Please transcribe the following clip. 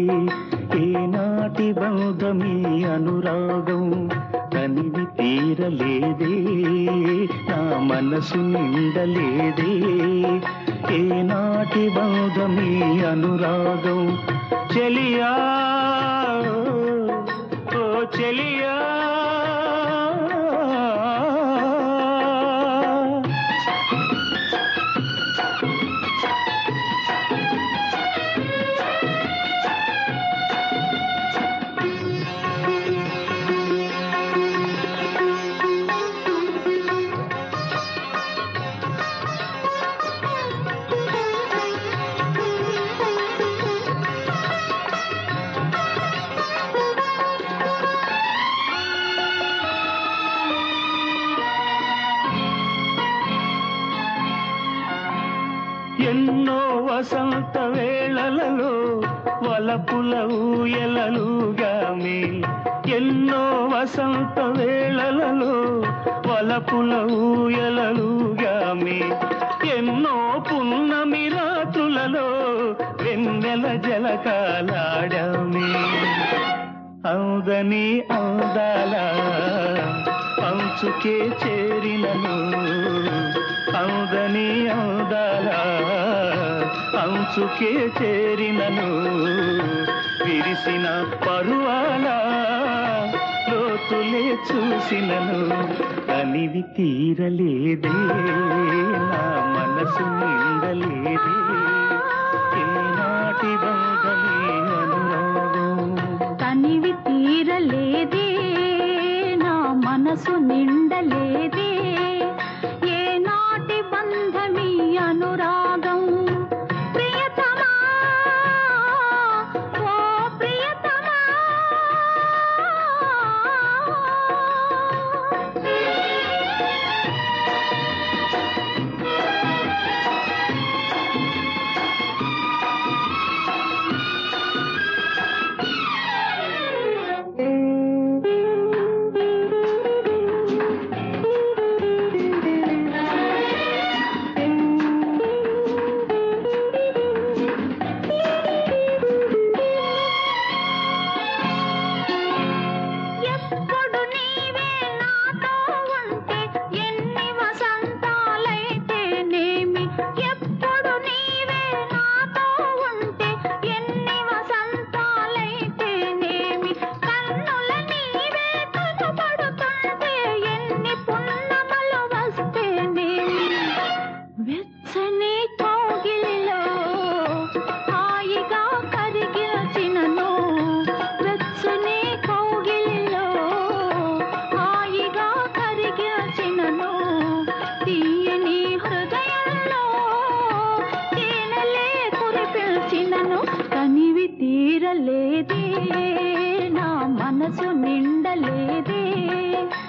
ఏనాటి బంధమీ అనురాగం తనివి తీరలేదే నా మనసు నిండలేదే ఏనాటి బంధమీ అనురాగం చెలియా ఓ చెలియా ఎన్నో వసంత వేళలలో వలపుల ఊయలలుగామే ఎన్నో వసంత వేళలలో వలపుల ఊయలలుగామే ఎన్నో పున్నమి రాత్రులలో వెన్నెల జలకాలాడామే అవుదని అవుదాల అంచుకే చేరినను అవుదని అవుదాల అంచుకే చేరినను విరిసిన పరువాల లోతులే చూసినను అనివి తీరలేదే నా మనసు నిండలేదే ఏనాటి బంధమే అనురాగం తనివి తీరలేదే నా మనసు నిండలేదే ఏనాటి బంధమీ అనురాగం ప్రియతమా ఓ ప్రియతమా ఎప్పుడు నీవే నాతో ఉంటే ఎన్ని వసంతాలైతేనేమి ఎప్పుడు నీవే నాతో ఉంటే ఎన్ని వసంతాలైతేనేమి కన్నుల నీవే కనబడుతుంటే ఎన్ని పున్నమలు వస్తేనేమి వెచ్చని కోగిలిలో హాయిగా కరిగినచినను వెచ్చని కోగిలిలో హాయిగా కరిగినచినను తీయని హృదయంలో తేనెలే కురిపిల్చినను కనివి తీరలేదే నా మనసు నిండలేదే